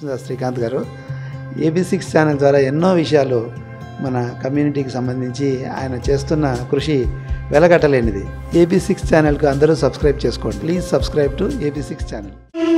కృష్ణదాస్ శ్రీకాంత్ గారు AB six channel ద్వారా ఎన్నో విషయాలు మన కమ్యూనిటీకి సంబంధించి ఆయన చేస్తున్న కృషి వెలగట్టలేనిది ఏబీ సిక్స్ ఛానల్కు అందరూ సబ్స్క్రైబ్ చేసుకోండి please subscribe to AB six channel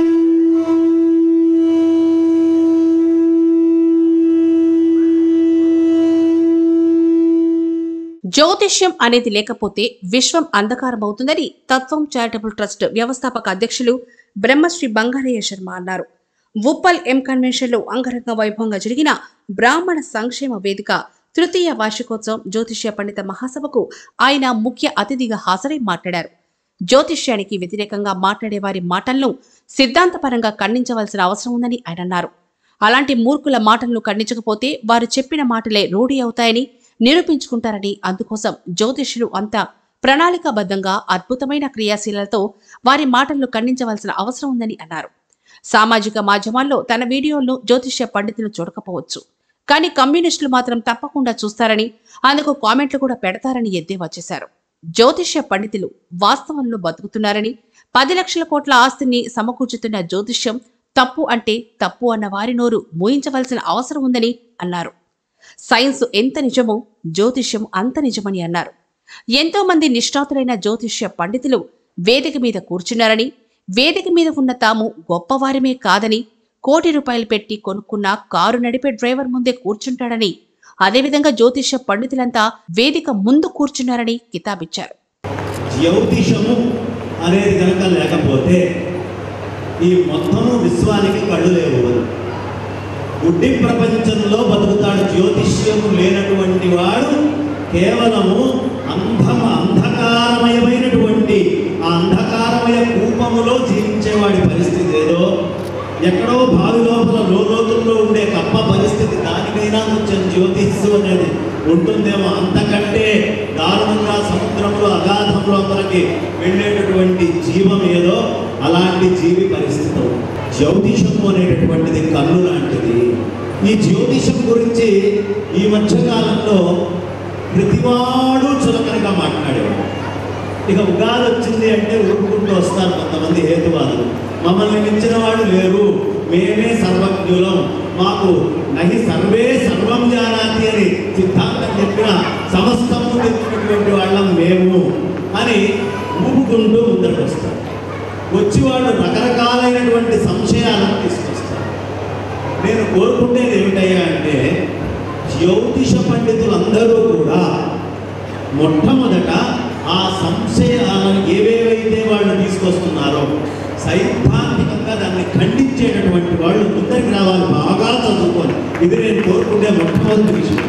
జ్యోతిష్యం అనేది లేకపోతే విశ్వం అంధకారమవుతుందని తత్వం చారిటబుల్ ట్రస్ట్ వ్యవస్థాపక అధ్యక్షులు బ్రహ్మశ్రీ బంగారయ్య శర్మ అన్నారు ఉప్పల్ ఎం కన్వెన్షన్లో అంగరంగ వైభవంగా జరిగిన బ్రాహ్మణ సంక్షేమ వేదిక తృతీయ వార్షికోత్సవం జ్యోతిష్య పండిత మహాసభకు ఆయన ముఖ్య అతిథిగా హాజరై మాట్లాడారు జ్యోతిష్యానికి వ్యతిరేకంగా మాట్లాడే వారి మాటలను సిద్ధాంతపరంగా ఖండించవలసిన అవసరం ఉందని ఆయన అన్నారు అలాంటి మూర్ఖుల మాటలను ఖండించకపోతే వారు చెప్పిన మాటలే రూఢి అవుతాయని నిరూపించుకుంటారని అందుకోసం జ్యోతిష్యులు అంతా ప్రణాళికాబద్ధంగా అద్భుతమైన క్రియాశీలతో వారి మాటలను ఖండించవలసిన అవసరం ఉందని అన్నారు సామాజిక మాధ్యమాల్లో తన వీడియోలను జ్యోతిష్య పండితులు చూడకపోవచ్చు కానీ కమ్యూనిస్టులు మాత్రం తప్పకుండా చూస్తారని అందుకు కామెంట్లు కూడా పెడతారని ఎద్దేవా చేశారు జ్యోతిష్య పండితులు వాస్తవంలో బతుకుతున్నారని పది లక్షల కోట్ల ఆస్తిని సమకూర్చుతున్న జ్యోతిష్యం తప్పు అంటే తప్పు అన్న వారి నోరు మూయించవలసిన అవసరం ఉందని అన్నారు సైన్స్ ఎంత నిజమో జ్యోతిష్యం అంత నిజమని అన్నారు ఎంతో మంది నిష్ణాతులైన జ్యోతిష్య పండితులు వేదిక మీద కూర్చున్నారని వేదిక మీద ఉన్న తాము గొప్పవారిమే కాదని కోటి రూపాయలు పెట్టి కొనుక్కున్న కారు నడిపే డ్రైవర్ ముందే కూర్చుంటాడని అదేవిధంగా జ్యోతిష్య పండితులంతా వేదిక ముందు కూర్చున్నారని కితాబిచ్చారు జ్యోతిషము అనేది కనుక లేకపోతే ఈ మొత్తము విశ్వానికి కళ్ళు లేవు గుడ్డి ప్రపంచంలో బతుకుతాడు జ్యోతిష్యము లేనటువంటి వాడు కేవలము అంధమ అంధకారమయమైనటువంటి ఆ అంధకారమయ కూపములో జీవించేవాడి పరిస్థితి ఏదో ఎక్కడో బావి లోపల లోతుల్లో ఉండే కప్ప పరిస్థితి దానికైనా కొంచెం జ్యోతిష్సు అనేది ఉంటుందేమో అంతకంటే దారుణంగా సముద్రంలో అగాధంలో మనకి వెళ్ళేటటువంటి జీవం ఏదో అలాంటి జీవి పరిస్థితి జ్యోతిషము అనేటటువంటిది కన్ను లాంటిది ఈ జ్యోతిషం గురించి ఈ మధ్యకాలంలో ప్రతివాడు చులకనగా మాట్లాడేవాడు ఇక ఉగాది వచ్చింది అంటే ఊరుకుంటూ వస్తారు కొంతమంది హేతువాదులు మమ్మల్ని మించిన వాడు లేరు మేమే సర్వజ్ఞులం మాకు నహి సర్వే సర్వం జానాతి అని సిద్ధాంతం చెప్పిన సమస్తము తెచ్చినటువంటి వాళ్ళం మేము అని ఊపుకుంటూ ముందరకు వస్తారు వచ్చి వాళ్ళు రకరకాలైనటువంటి సంశయాలను తీసుకొస్తారు నేను కోరుకుంటేది ఏమిటయ్యా అంటే జ్యోతిష పండితులందరూ కూడా మొట్టమొదట ఆ సంశయాలను ఏవేవైతే వాళ్ళు తీసుకొస్తున్నారో సైద్ధాంతికంగా దాన్ని ఖండించేటటువంటి వాళ్ళు ముందరికి రావాలి బాగా చదువుకొని ఇది నేను కోరుకునే మొట్టమొదటి విషయం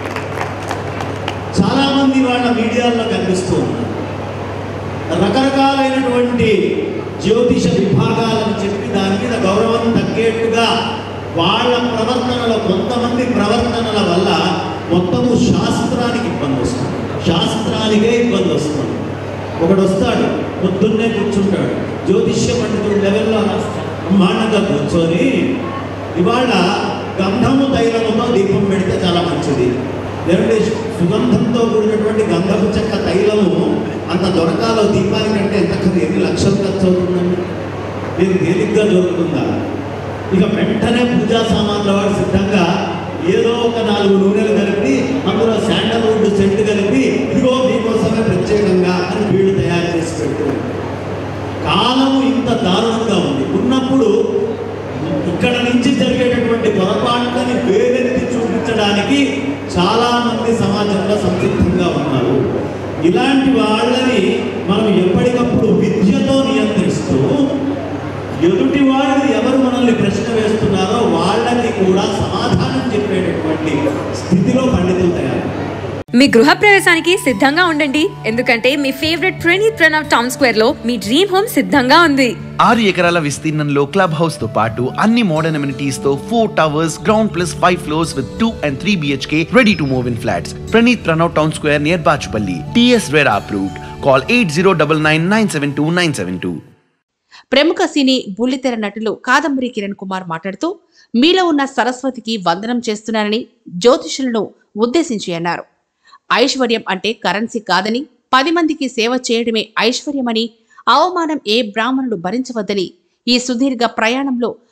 చాలామంది వాళ్ళ మీడియాల్లో కనిపిస్తూ ఉన్నారు రకరకాలైనటువంటి జ్యోతిష విభాగాలను చెప్పి దాని మీద గౌరవం తగ్గేట్టుగా వాళ్ళ ప్రవర్తనలో కొంతమంది ప్రవర్తనల వల్ల మొత్తము శాస్త్రానికి ఇబ్బంది వస్తుంది శాస్త్రానికే ఇబ్బంది వస్తుంది ఒకడు వస్తాడు పొద్దున్నే కూర్చుంటాడు జ్యోతిష్య పండితుడు లెవెల్లో బ్రహ్మాండంగా కూర్చొని ఇవాళ గంధము తైలముతో దీపం పెడితే చాలా మంచిది లేదంటే సుగంధంతో కూడినటువంటి గంధపు చెక్క తైలము అంత దొరకాలో దీపానికంటే ఎంత ఖర్చు ఎన్ని లక్షలు ఖర్చు అవుతుందండి మీరు తేలిగ్గా దొరుకుతుందా ఇక వెంటనే పూజా సామాన్ల వాడు సిద్ధంగా ఏదో ఒక నాలుగు నూనెలు కలిపి అందులో శాండల్వుడ్ సెంట్ కలిపి ఇదిగో మీకోసమే ప్రత్యేకంగా అని వీళ్ళు తయారు చేసి పెడుతున్నారు కాలము ఇంత దారుణంగా ఉంది ఉన్నప్పుడు ఇక్కడ నుంచి జరిగేటటువంటి పొరపాట్లని వేరెత్తి చూపించడానికి చాలా మంది సమాజంలో సంసిద్ధంగా ఉన్నారు ఇలాంటి వాళ్ళని మనం ఎప్పటికప్పుడు విద్యతో నియంత్రిస్తూ ఎదుటి వాళ్ళు ఎవరు మనల్ని ప్రశ్న వేస్తున్నారో వాళ్ళకి కూడా సమాధానం చెప్పేటటువంటి స్థితిలో పండితులు తయారు మీ గృహ ప్రవేశానికి సిద్ధంగా ఉండండి ఎందుకంటే మీ favourite Praneeth Pranav town square లో మీ డ్రీమ్ హోమ్ సిద్ధంగా ఉంది ఆరు ఎకరాల విస్తీర్ణంలో క్లబ్ హౌస్ తో పాటు అన్ని మోడర్న్ అమ్యూనిటీస్ తో four towers ground plus five floors with two and three BHK ready to move in flats Praneeth Pranav town square near Bachupally TS RERA approved call eight zero double nine nine seven two nine seven two ప్రముఖ సినీ బుల్లితెర నటులు కాదంబరి కిరణ్ కుమార్ మాట్లాడుతూ మీలో ఉన్న సరస్వతికి వందనం చేస్తున్నానని జ్యోతిషులను ఉద్దేశించి అన్నారు ఐశ్వర్యం అంటే కరెన్సీ కాదని పది మందికి సేవ చేయడమే ఐశ్వర్యమని అవమానం ఏ బ్రాహ్మణుడు భరించవద్దని ఈ సుదీర్ఘ ప్రయాణంలో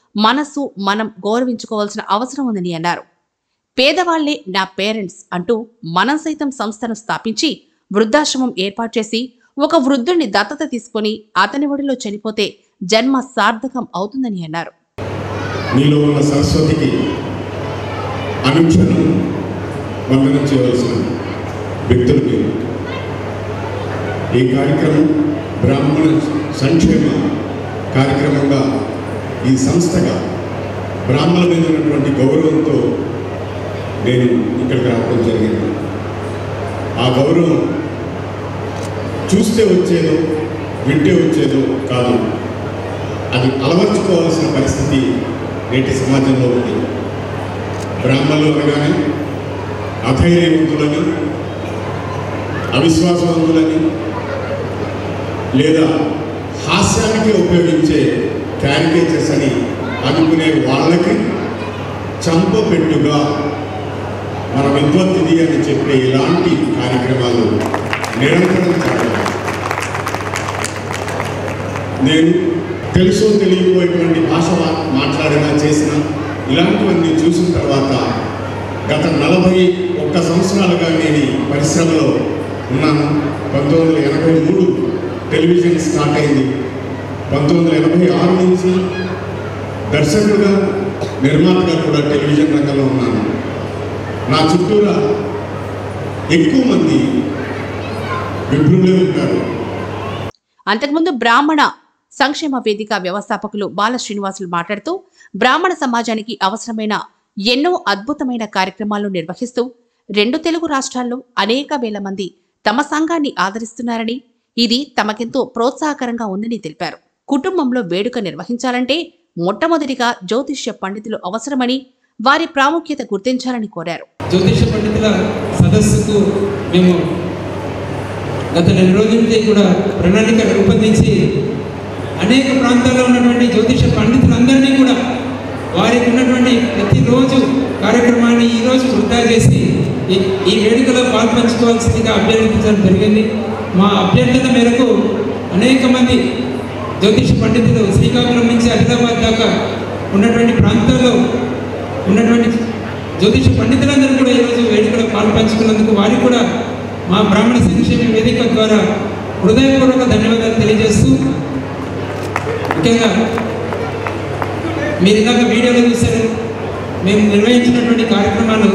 మనస్సు మనం గౌరవించుకోవాల్సిన అవసరం ఉందని అన్నారు పేదవాళ్లే నా పేరెంట్స్ అంటూ మనం సైతం సంస్థను స్థాపించి వృద్ధాశ్రమం ఏర్పాటు చేసి ఒక వృద్ధుణ్ణి దత్తత తీసుకొని అతని ఒడిలో చనిపోతే జన్మ సార్థకం అవుతుందని అన్నారు మీలో ఉన్న సరస్వతికి అనుక్షణం వందనం చేయవలసిన వ్యక్తులు మీరు ఈ కార్యక్రమం బ్రాహ్మణ సంక్షేమ కార్యక్రమంగా ఈ సంస్థగా బ్రాహ్మణుల మీద ఉన్నటువంటి గౌరవంతో నేను ఇక్కడికి రావడం జరిగింది ఆ గౌరవం చూస్తే వచ్చేదో వింటే వచ్చేదో కాదు అది అలవర్చుకోవాల్సిన పరిస్థితి నేటి సమాజంలో ఉంది బ్రాహ్మణులు అనగానే అధైర్యవంతులని అవిశ్వాసవంతులని లేదా హాస్యానికి ఉపయోగించే క్యారికేచర్స్ అని అనుకునే వాళ్ళకి చంపపెట్టుగా మన విద్వత్తిది అని చెప్పే ఇలాంటి కార్యక్రమాలు నిరంతరం జరగాలి నేను తెలుసో తెలియకపోయేటువంటి భాష మా- మాట్లాడినా చేసిన ఇలాంటివన్నీ చూసిన తర్వాత గత నలభై ఒక్క సంవత్సరాలుగా నేను ఈ పరిశ్రమలో ఉన్నాను పంతొమ్మిది వందల ఎనభై మూడు టెలివిజన్ స్టార్ట్ అయింది పంతొమ్మిది వందల ఎనభై ఆరు నుంచి దర్శకుడుగా నిర్మాతగా కూడా టెలివిజన్ రంగంలో ఉన్నాను నా చుట్టూరా ఎక్కువ మంది విభ్రులే ఉంటారు అంతకుముందు బ్రాహ్మణ సంక్షేమ వేదిక వ్యవస్థాపకులు బాల శ్రీనివాసులు మాట్లాడుతూ బ్రాహ్మణ సమాజానికి అవసరమైన ఎన్నో అద్భుతమైన కార్యక్రమాలను నిర్వహిస్తూ రెండు తెలుగు రాష్ట్రాల్లో అనేక వేల మంది తమ సంఘాన్ని ఆదరిస్తున్నారని ఇది తమకెంతో ప్రోత్సాహకరంగా ఉందని తెలిపారు కుటుంబంలో వేడుక నిర్వహించాలంటే మొట్టమొదటిగా జ్యోతిష్య పండితులు అవసరమని వారి ప్రాముఖ్యత గుర్తించాలని కోరారు జ్యోతిష పండితుల సదస్సుకు మేము గత నెల రోజుల నుంచి కూడా ప్రణాళిక రూపొందించి అనేక ప్రాంతాల్లో ఉన్నటువంటి జ్యోతిష పండితులందరినీ కూడా వారికి ఉన్నటువంటి ప్రతిరోజు కార్యక్రమాన్ని ఈరోజు వృధా చేసి ఈ- ఈ వేడుకలో పాల్పంచుకోవాల్సిందిగా అభ్యర్థించడం జరిగింది మా అభ్యర్థన మేరకు అనేక మంది జ్యోతిష పండితులు శ్రీకాకుళం నుంచి ఆదిలాబాద్ దాకా ఉన్నటువంటి ప్రాంతాల్లో ఉన్నటువంటి జ్యోతిష పండితులందరూ కూడా ఈరోజు వేడుకలో పాల్పంచుకున్నందుకు వారికి కూడా మా బ్రాహ్మణ సంక్షేమ వేదిక ద్వారా హృదయపూర్వక ధన్యవాదాలు తెలియజేస్తూ ముఖ్యంగా మీరు ఇందాక వీడియోలో చూశారు మేము నిర్వహించినటువంటి కార్యక్రమాలు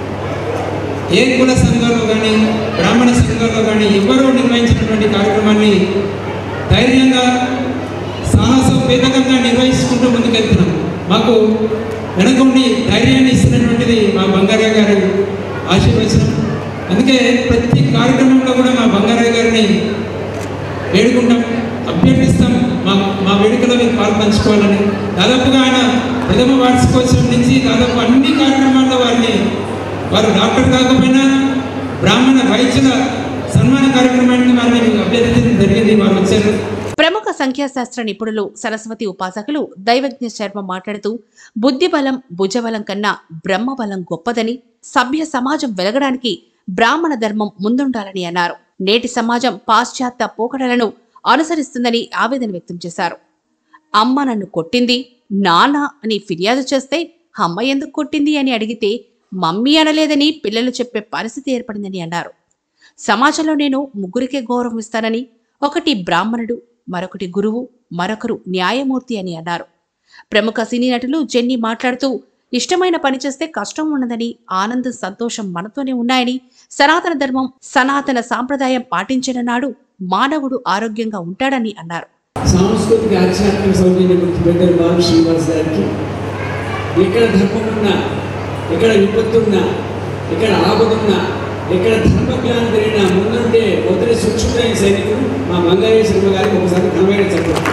ఏ కుల సంఘంలో కానీ బ్రాహ్మణ సంఘంలో కానీ ఎవరూ నిర్వహించినటువంటి కార్యక్రమాన్ని ధైర్యంగా సాహసోపేతకంగా నిర్వహించుకుంటూ ముందుకెళ్తున్నాం మాకు వెనకుండి ధైర్యాన్ని ఇస్తున్నటువంటిది మా బంగారయ్య గారి ఆశీర్వచనం అందుకే ప్రతి కార్యక్రమంలో కూడా మా బంగారయ్య గారిని వేడుకుంటాం అభ్యర్థిస్తాం మా మా వేడుకలో మీరు పాల్పంచుకోవాలని దాదాపుగా ఆయన ప్రథమ వార్షికోత్సవం నుంచి దాదాపు అన్ని కార్యక్రమాల్లో వారిని వారు డాక్టర్ కాకపోయినా బ్రాహ్మణ వైద్యుల సన్మాన కార్యక్రమానికి వారిని అభ్యర్థించడం జరిగింది వారు వచ్చారు ప్రముఖ సంఖ్యాశాస్త్ర నిపుణులు సరస్వతి ఉపాసకులు దైవజ్ఞ శర్మ మాట్లాడుతూ బుద్ధిబలం భుజబలం కన్నా బ్రహ్మబలం గొప్పదని సభ్య సమాజం వెలగడానికి బ్రాహ్మణ ధర్మం ముందుండాలని అన్నారు నేటి సమాజం పాశ్చాత్య పోకడలను అనుసరిస్తుందని ఆవేదన వ్యక్తం చేశారు అమ్మ నన్ను కొట్టింది నాన్న అని ఫిర్యాదు చేస్తే అమ్మ ఎందుకు కొట్టింది అని అడిగితే మమ్మీ అనలేదని పిల్లలు చెప్పే పరిస్థితి ఏర్పడిందని అన్నారు సమాజంలో నేను ముగ్గురికే గౌరవం ఇస్తానని ఒకటి బ్రాహ్మణుడు మరొకటి గురువు మరొకరు న్యాయమూర్తి అని అన్నారు ప్రముఖ సినీ నటులు జెన్నీ మాట్లాడుతూ ఇష్టమైన పని చేస్తే కష్టం ఉన్నదని ఆనందం సంతోషం మనతోనే ఉన్నాయని సనాతన ధర్మం సనాతన సాంప్రదాయం పాటించిన నాడు మానవుడు ఆరోగ్యంగా ఉంటాడని అన్నారు సాంస్కృతిక ఆధ్యాత్మిక సౌజన్య గురించి పెద్దలు బాబు శ్రీనివాస్ గారికి ఇక్కడ ధర్మం ఉన్నా ఇక్కడ విపత్తు ఉన్నా ఇక్కడ ఆపదున్నా ఇక్కడ ధర్మజ్ఞానం జరిగిన ముందుంటే మొదటి సుక్షుడైన సైనికుడు మా మంగళేశ్వర గారికి ఒకసారి ఘనమైన చెప్పండి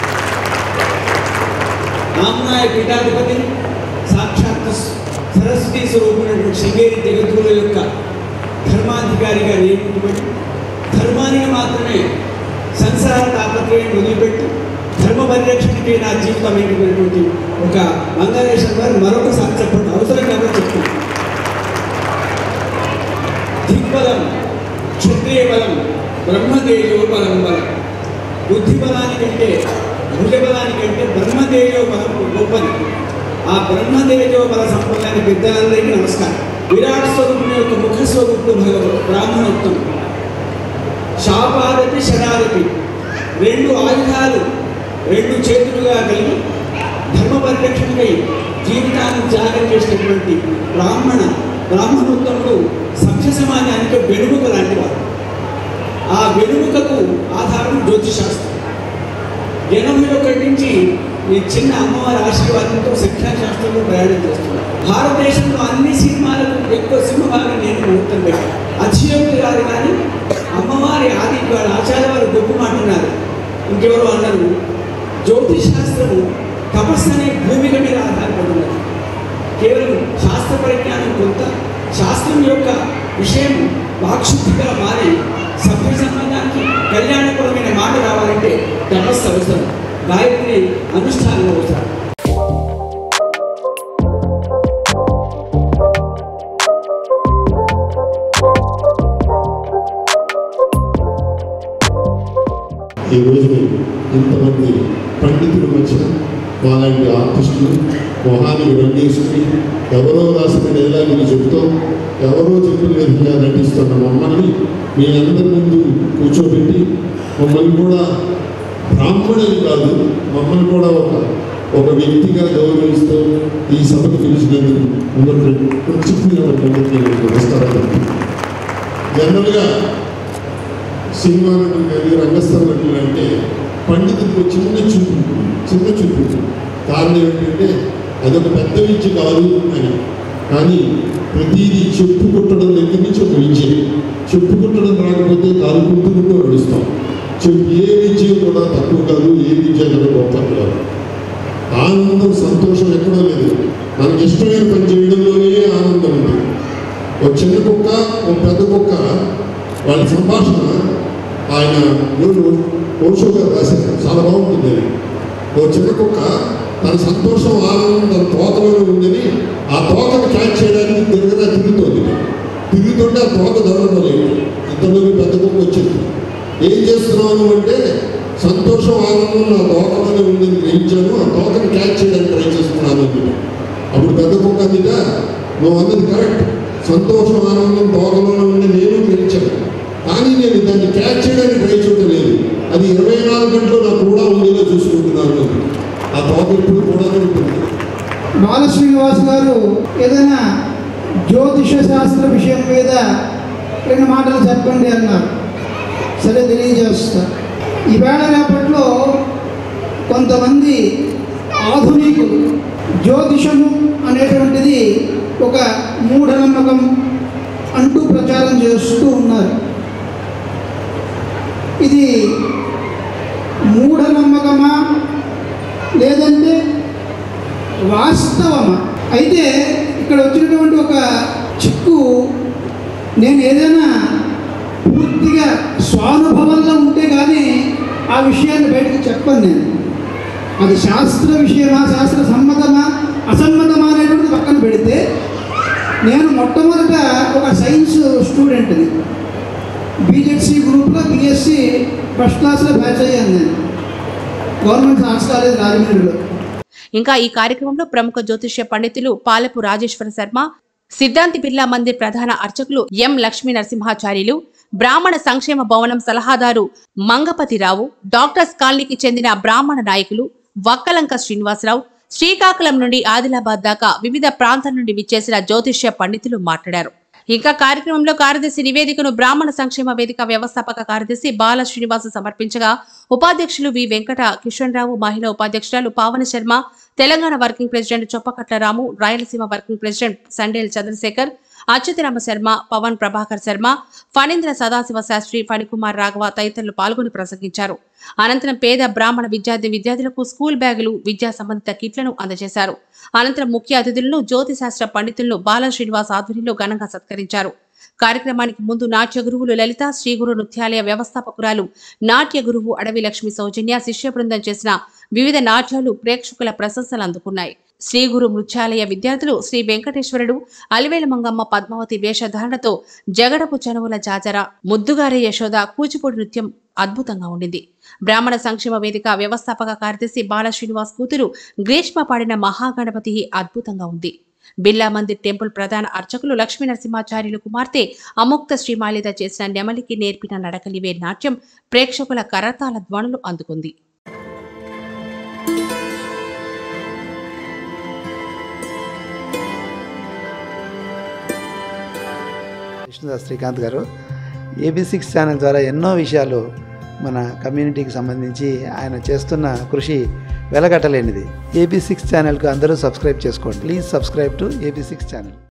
రామనాయ పీఠాధిపతి సాక్షాత్ సరస్వతి స్వరూపునటువంటి శృంగేరి జగద్గుల యొక్క ధర్మాధికారిగా నియమించబడి ధర్మానికి మాత్రమే సంసార తాపత్రయం వదిలిపెట్టి ధర్మ పరిరక్షణకి నా జీవితం ఏంటనేటువంటి ఒక మంగళేశ్వర గారు మరొకసారి చెప్పండి అవసరం కాబట్టి చెప్తున్నాను దిగ్బలం క్షత్రియ బలం బ్రహ్మదేవుడు బలం బలం బుద్ధి బలానికంటే భుజబలానికంటే బ్రహ్మతేజో బలం గొప్పది ఆ బ్రహ్మతేజో బల సంపదైన పెద్దలందరికీ నమస్కారం విరాట్ స్వరూపుని యొక్క ముఖ స్వరూపుడు భగవ బ్రాహ్మణోత్తం శాపాదపి శరాదపి రెండు ఆయుధాలు రెండు చేతులుగా కలిగి ధర్మ పరిరక్షణకై జీవితాన్ని త్యాగం చేసినటువంటి బ్రాహ్మణ బ్రాహ్మణోత్తముడు సభ్య సమాజానికి వెనుముక లాంటివాడు ఆ వెనుముకకు ఆధారం జ్యోతిశాస్త్రం ఎనభై ఒకటి నుంచి ఈ చిన్న అమ్మవారి ఆశీర్వాదంతో శిక్షాశాస్త్రంలో ప్రయాణం చేస్తున్నాను భారతదేశంలో అన్ని సినిమాలకు ఎక్కువ సింహభాగం నేను ముహూర్తం పెట్టాను అధియోగి గారు కానీ అమ్మవారి ఆది వాళ్ళ ఆచార్య వారు గొప్ప మాట్లాడారు ఇంకెవరో అన్నారు జ్యోతిష్ శాస్త్రము తపస్సు అనే భూమిక మీద ఆధారపడినది కేవలం శాస్త్ర పరిజ్ఞానం కొంత శాస్త్రం యొక్క విషయం వాక్శుద్ధిగా మారి సభ్య సమాజానికి కళ్యాణపరమైన మాట రావాలంటే తపస్సు అవసరం గాయత్రి అనుష్ఠానం అవసరం ఈ రోజు ఇంతమంది పండితులు వచ్చిన వాళ్ళంటి ఆర్టిస్టులు మొహానికి రంగేసుకుని ఎవరో రాసిన డైలాగులు చెబుతూ ఎవరో చెప్పిన విధంగా నటిస్తున్న మమ్మల్ని మీ అందరి ముందు కూర్చోబెట్టి మమ్మల్ని కూడా బ్రాహ్మణులు కాదు మమ్మల్ని కూడా ఒక ఒక వ్యక్తిగా గౌరవిస్తూ ఈ సభకు పిలిచినందుకు ముందు చెప్పినటువంటి నమస్కారాలు జనరల్గా సినిమా నటులు కానీ రంగస్థల నటులు అంటే పండితులకు చిన్న చూపు చిన్న చూపు కారణం ఏంటంటే అదొక పెద్ద విద్య కాదు అని కానీ ప్రతిదీ చెప్పు కుట్టడం దగ్గర నుంచి ఒక విద్య చెప్పు కుట్టడం రాకపోతే కాలు కుట్టుకుంటూ నడుస్తాం చెప్పు ఏ విద్య కూడా తక్కువ కాదు ఏ విద్య కూడా గొప్ప కాదు ఆనందం సంతోషం ఎక్కడో లేదు మనకి ఇష్టమైన పని చేయడంలోనే ఆనందం ఉంది ఒక చిన్న కుక్క ఒక పెద్ద కుక్క వాళ్ళ సంభాషణ ఆయన ఎవరు ఓషో గారు రాశారు చాలా బాగుంటుంది అది ఓ చిన్న కుక్క తన సంతోషం ఆనందం తన తోకలోనే ఉందని ఆ తోకను క్యాచ్ చేయడానికి తిరగగా తిరుగుతోంది తిరుగుతుంటే ఆ తోక దొరకడం లేదు ఇంతలోకి పెద్ద కుక్క వచ్చింది ఏం చేస్తున్నాను అంటే సంతోషం ఆనందం నా తోకలోనే ఉందని గ్రహించాను ఆ తోకను క్యాచ్ చేయడానికి ట్రై చేస్తున్నాను అని అప్పుడు పెద్ద కుక్క అందుగా నువ్వు అన్నది కరెక్ట్ సంతోషం ఆనందం తోకలోనే ఉండి నేను గ్రహించాను కానీ నేను దాన్ని క్యాచ్ చేయడానికి ట్రై చేయడం లేదు అది ఇరవై నాలుగు గంటలు నాకు కూడా ఉండేలా చూసుకుంటున్నాను ఆ తోక ఇప్పుడు కూడా ఉంటుంది బాల శ్రీనివాస్ గారు ఏదైనా జ్యోతిష శాస్త్ర విషయం మీద రెండు మాటలు చెప్పండి అన్నారు సరే తెలియజేస్తా ఈవేళ రేపట్లో కొంతమంది ఆధునికులు జ్యోతిషము అనేటువంటిది ఒక మూఢనమ్మకం అంటూ ప్రచారం చేస్తూ ఉన్నారు ఇది మూఢనమ్మకమా లేదంటే వాస్తవమా అయితే ఇక్కడ వచ్చినటువంటి ఒక చిక్కు నేను ఏదైనా పూర్తిగా స్వానుభవంలో ఉంటే కానీ ఆ విషయాన్ని బయటకు చెప్పను నేను అది శాస్త్ర విషయమా శాస్త్ర సమ్మతమా అసమ్మతమా అనేటువంటిది పక్కన పెడితే నేను మొట్టమొదట ఒక సైన్స్ స్టూడెంట్ని బీజెడ్సీ గ్రూప్లో బీఎస్సీ ఫస్ట్ క్లాస్లో బ్యాచ్ అయ్యాను నేను గవర్నమెంట్ ఆర్ట్స్ కాలేజ్ రాజమండ్రిలో ఇంకా ఈ కార్యక్రమంలో ప్రముఖ జ్యోతిష్య పండితులు పాలపు రాజేశ్వర శర్మ సిద్ధాంతి బిర్లా మందిర్ ప్రధాన అర్చకులు ఎం లక్ష్మీ నరసింహాచార్యులు బ్రాహ్మణ సంక్షేమ భవనం సలహాదారు మంగపతిరావు డాక్టర్స్ కాలనీకి చెందిన బ్రాహ్మణ నాయకులు వక్కలంక శ్రీనివాసరావు శ్రీకాకుళం నుండి ఆదిలాబాద్ దాకా వివిధ ప్రాంతాల నుండి విచ్చేసిన జ్యోతిష్య పండితులు మాట్లాడారు ఇంకా కార్యక్రమంలో కార్యదర్శి నివేదికను బ్రాహ్మణ సంక్షేమ వేదిక వ్యవస్థాపక కార్యదర్శి బాల శ్రీనివాస సమర్పించగా ఉపాధ్యక్షులు వి వెంకట కిషన్ రావు మహిళా ఉపాధ్యక్షురాలు Pavana Sharma Telangana working president Choppakatla Ramu Rayalaseema working president Sandel Chandrasekhar Achyutarama Sharma Pawan Prabhakar Sharma Phanindra Sadashiva Shastri Phanikumar Raghava తదితరులు పాల్గొని ప్రసంగించారు అనంతరం పేద బ్రాహ్మణ విద్యార్థి విద్యార్థులకు స్కూల్ బ్యాగులు విద్యా సంబంధిత కిట్లను అందజేశారు అనంతరం ముఖ్య అతిథులను జ్యోతిశాస్త్ర పండితులను బాల శ్రీనివాస్ ఆధ్వర్యంలో ఘనంగా సత్కరించారు కార్యక్రమానికి ముందు నాట్య గురువులు లలిత శ్రీ గురు నృత్యాలయ వ్యవస్థాపకురాలు నాట్య గురువు అడవి లక్ష్మి సౌజన్య శిష్య బృందం చేసిన వివిధ నాట్యాలు ప్రేక్షకుల ప్రశంసలు అందుకున్నాయి శ్రీ గురు మృత్యాలయ విద్యార్థులు శ్రీ వెంకటేశ్వరుడు అలివేల మంగమ్మ పద్మావతి వేషధారణతో జగడపు చనువుల జాజర ముద్దుగారి యశోద కూచిపూడి నృత్యం అద్భుతంగా ఉండింది బ్రాహ్మణ సంక్షేమ వేదిక వ్యవస్థాపక కార్యదర్శి బాల శ్రీనివాస్ కూతురు గ్రీష్మ పాడిన మహాగణపతి అద్భుతంగా ఉంది బిర్లా మందిర్ టెంపుల్ ప్రధాన అర్చకులు లక్ష్మీ నరసింహాచార్యులు కుమార్తె అముక్త శ్రీమాలిద చేసిన నెమలికి నేర్పిన నడకలివే నాట్యం ప్రేక్షకుల కరతాల ధ్వనులు అందుకుంది విష్ణుదాస్ శ్రీకాంత్ గారు ఏబీ సిక్స్ ఛానల్ ద్వారా ఎన్నో విషయాలు మన కమ్యూనిటీకి సంబంధించి ఆయన చేస్తున్న కృషి వెలగట్టలేనిది ఏబీ సిక్స్ ఛానల్కు అందరూ సబ్స్క్రైబ్ చేసుకోండి please subscribe to AB six channel